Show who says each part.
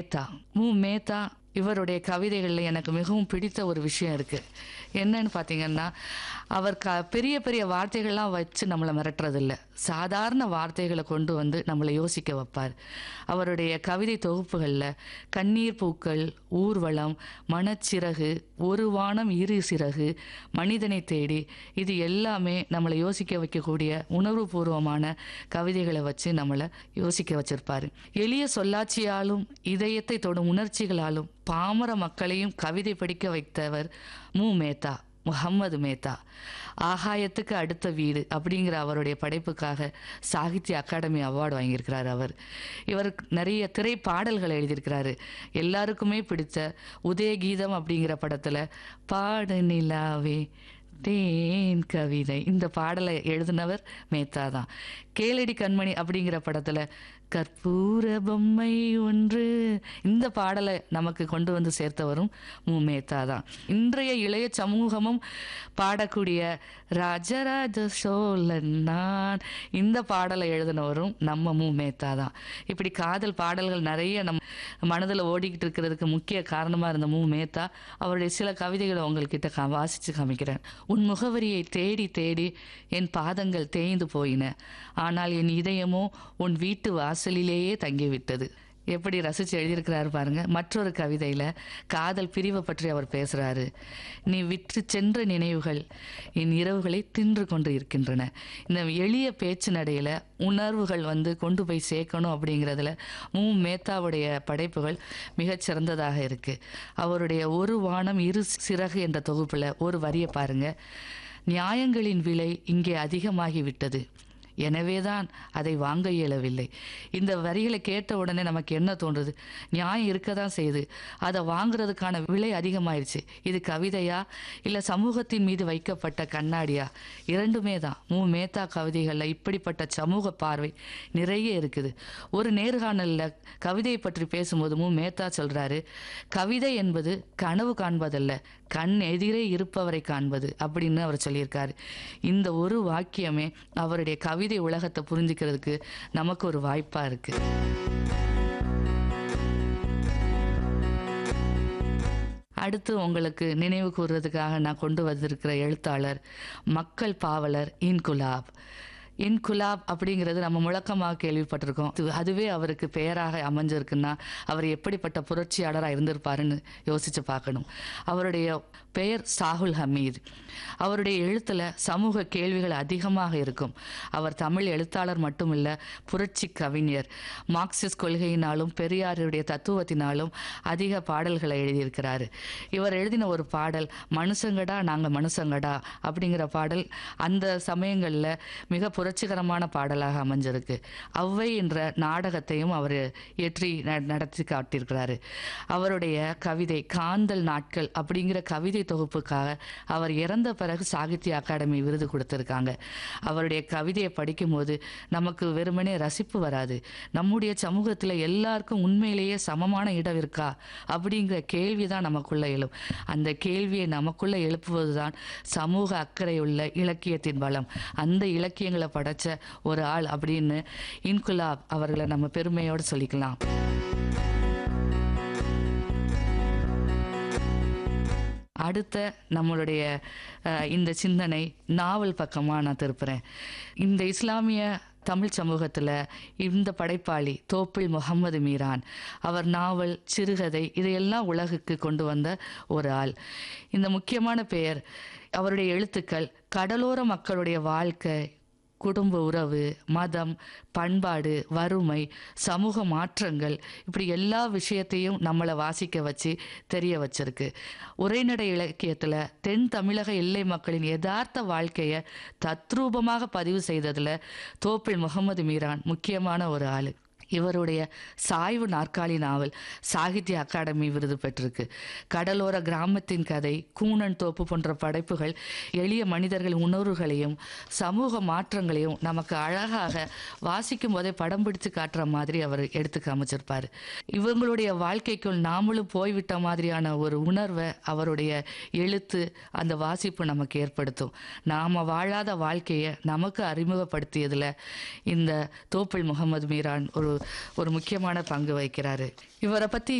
Speaker 1: மேத்தா மு மேத்தா இவருடைய கவிதைகளில் எனக்கு மிகவும் பிடித்த ஒரு விஷயம் இருக்குது என்னன்னு பார்த்தீங்கன்னா அவர் க பெரிய பெரிய வார்த்தைகள்லாம் வச்சு நம்மளை மிரட்டுறதில்ல சாதாரண வார்த்தைகளை கொண்டு வந்து நம்மளை யோசிக்க வைப்பார் அவருடைய கவிதை தொகுப்புகளில் கண்ணீர் பூக்கள் ஊர்வலம் மனச்சிறகு ஒரு வானம் இரு சிறகு மனிதனை தேடி இது எல்லாமே நம்மளை யோசிக்க வைக்கக்கூடிய உணர்வுபூர்வமான கவிதைகளை வச்சு நம்மளை யோசிக்க வச்சிருப்பாரு எளிய சொல்லாட்சியாலும் இதயத்தை தொடும் உணர்ச்சிகளாலும் பாமர மக்களையும் கவிதை படிக்க வைத்தவர் மு மேத்தா முகம்மது மேத்தா ஆகாயத்துக்கு அடுத்த வீடு அப்படிங்கிற அவருடைய படைப்புக்காக சாகித்ய அகாடமி அவார்டு வாங்கியிருக்கிறார் அவர் இவர் நிறைய திரை பாடல்களை எழுதியிருக்கிறாரு எல்லாருக்குமே பிடித்த உதயகீதம் அப்படிங்கிற படத்தில் பாடு நிலாவே தேன் கவிதை இந்த பாடலை எழுதினவர் மேத்தா தான் கேளடி கண்மணி அப்படிங்கிற படத்தில் கற்பூர பொம்மை ஒன்று இந்த பாடலை நமக்கு கொண்டு வந்து சேர்த்தவரும் மு மேத்தா தான் இன்றைய இளைய சமூகமும் பாடக்கூடிய ராஜராஜ சோழன் நான் இந்த பாடலை எழுதினவரும் நம்ம மு மேத்தா தான் இப்படி காதல் பாடல்கள் நிறைய நம் மனதில் ஓடிக்கிட்டு இருக்கிறதுக்கு முக்கிய காரணமாக இருந்த மு மேத்தா அவருடைய சில கவிதைகளை உங்கள்கிட்ட கா வாசித்து காமிக்கிறேன் உன் முகவரியை தேடி தேடி என் பாதங்கள் தேய்ந்து போயின ஆனால் என் இதயமோ உன் வீட்டு வாசலிலேயே தங்கிவிட்டது எப்படி ரசித்து எழுதியிருக்கிறாரு பாருங்க மற்றொரு கவிதையில் காதல் பிரிவை பற்றி அவர் பேசுகிறாரு நீ விற்று சென்ற நினைவுகள் என் இரவுகளை தின்று கொண்டு இருக்கின்றன இந்த எளிய பேச்சு நடையில் உணர்வுகள் வந்து கொண்டு போய் சேர்க்கணும் அப்படிங்கிறதுல மு மேத்தாவுடைய படைப்புகள் மிகச்சிறந்ததாக இருக்குது அவருடைய ஒரு வானம் இரு சிறகு என்ற தொகுப்பில் ஒரு வரியை பாருங்க நியாயங்களின் விலை இங்கே அதிகமாகிவிட்டது எனவேதான் அதை வாங்க இயலவில்லை இந்த வரிகளை கேட்ட உடனே நமக்கு என்ன தோன்றுது நியாயம் இருக்க தான் செய்யுது அதை வாங்குறதுக்கான விலை அதிகமாயிருச்சு இது கவிதையா இல்லை சமூகத்தின் மீது வைக்கப்பட்ட கண்ணாடியா இரண்டுமே தான் மு மேத்தா கவிதைகளில் இப்படிப்பட்ட சமூக பார்வை நிறைய இருக்குது ஒரு நேர்காணலில் கவிதையை பற்றி பேசும்போது மு மேத்தா சொல்கிறாரு கவிதை என்பது கனவு காண்பதல்ல கண் எதிரே இருப்பவரை காண்பது அப்படின்னு அவர் சொல்லியிருக்காரு இந்த ஒரு வாக்கியமே அவருடைய கவிதை உலகத்தை புரிஞ்சுக்கிறதுக்கு நமக்கு ஒரு வாய்ப்பாக இருக்குது அடுத்து உங்களுக்கு நினைவு கூறுறதுக்காக நான் கொண்டு வந்திருக்கிற எழுத்தாளர் மக்கள் பாவலர் இன்குலாப் இன்குலாப் அப்படிங்கிறது நம்ம முழக்கமாக கேள்விப்பட்டிருக்கோம் இது- அதுவே அவருக்கு பெயராக அமைஞ்சிருக்குன்னா அவர் எப்படிப்பட்ட புரட்சியாளராக இருந்திருப்பாருன்னு யோசித்து பார்க்கணும் அவருடைய பெயர் சாகுல் ஹமீத் அவருடைய எழுத்தில் சமூக கேள்விகள் அதிகமாக இருக்கும் அவர் தமிழ் எழுத்தாளர் மட்டுமில்ல புரட்சி கவிஞர் மார்க்சிஸ்ட் கொள்கையினாலும் பெரியாருடைய தத்துவத்தினாலும் அதிக பாடல்களை எழுதியிருக்கிறாரு இவர் எழுதின ஒரு பாடல் மனுஷங்கடா நாங்கள் மனுஷங்கடா அப்படிங்கிற பாடல் அந்த சமயங்களில் மிக புரட்சிகரமான பாடலாக அமைஞ்சிருக்கு ஔவை என்ற நாடகத்தையும் அவர் இயற்றி ந- நடத்தி காட்டியிருக்கிறாரு அவருடைய கவிதை காந்தல் நாட்கள் அப்படிங்கிற கவிதை தொகுப்புக்காக அவர் இறந்த பிறகு சாகித்ய அகாடமி விருது கொடுத்துருக்காங்க அவருடைய கவிதையை படிக்கும்போது நமக்கு வெறுமனே ரசிப்பு வராது நம்முடைய சமூகத்தில் எல்லாருக்கும் உண்மையிலேயே சமமான இடம் இருக்கா அப்படிங்கிற கேள்வி தான் நமக்குள்ள எழும் அந்த கேள்வியை நமக்குள்ள எழுப்புவது தான் சமூக அக்கறையுள்ள இலக்கியத்தின் பலம் அந்த இலக்கியங்களை படைச்ச ஒரு ஆள் அப்படின்னு இன்குலாப் அவர்களை நம்ம பெருமையோடு சொல்லிக்கலாம் அடுத்த நம்மளுடைய அஹ், இந்த சிந்தனை நாவல் பக்கமாக நான் திருப்புறேன் இந்த இஸ்லாமிய தமிழ் சமூகத்தில் இந்த படைப்பாளி தோப்பில் முகமது மீரான் அவர் நாவல் சிறுகதை இதையெல்லாம் உலகுக்கு கொண்டு வந்த ஒரு ஆள் இந்த முக்கியமான பெயர் அவருடைய எழுத்துக்கள் கடலோர மக்களுடைய வாழ்க்கை குடும்ப உறவு மதம் பண்பாடு வறுமை சமூக மாற்றங்கள் இப்படி எல்லா விஷயத்தையும் நம்மளை வாசிக்க வச்சு தெரிய வச்சிருக்கு உரைநடை இலக்கியத்தில் தென் தமிழக எல்லை மக்களின் யதார்த்த வாழ்க்கையை தத்ரூபமாக பதிவு செய்ததில் தோப்பில் முகமது மீரான் முக்கியமான ஒரு ஆள் இவருடைய சாய்வு நாற்காலி நாவல் சாகித்ய அகாடமி விருது பெற்றிருக்கு கடலோர கிராமத்தின் கதை கூனன் தோப்பு போன்ற படைப்புகள் எளிய மனிதர்களின் உணர்வுகளையும் சமூக மாற்றங்களையும் நமக்கு அழகாக வாசிக்கும் போதே படம் பிடிச்சு காட்டுற மாதிரி அவர் எடுத்து காமிச்சிருப்பார் இவங்களுடைய வாழ்க்கைக்குள் நாமளும் போய்விட்ட மாதிரியான ஒரு உணர்வை அவருடைய எழுத்து அந்த வாசிப்பு நமக்கு ஏற்படுத்தும் நாம் வாழாத வாழ்க்கையை நமக்கு அறிமுகப்படுத்தியதில் இந்த தோப்பில் முகமது மீரான் ஒரு ஒரு முக்கியமான பங்கு வகிக்கிறாரு இவரை பற்றி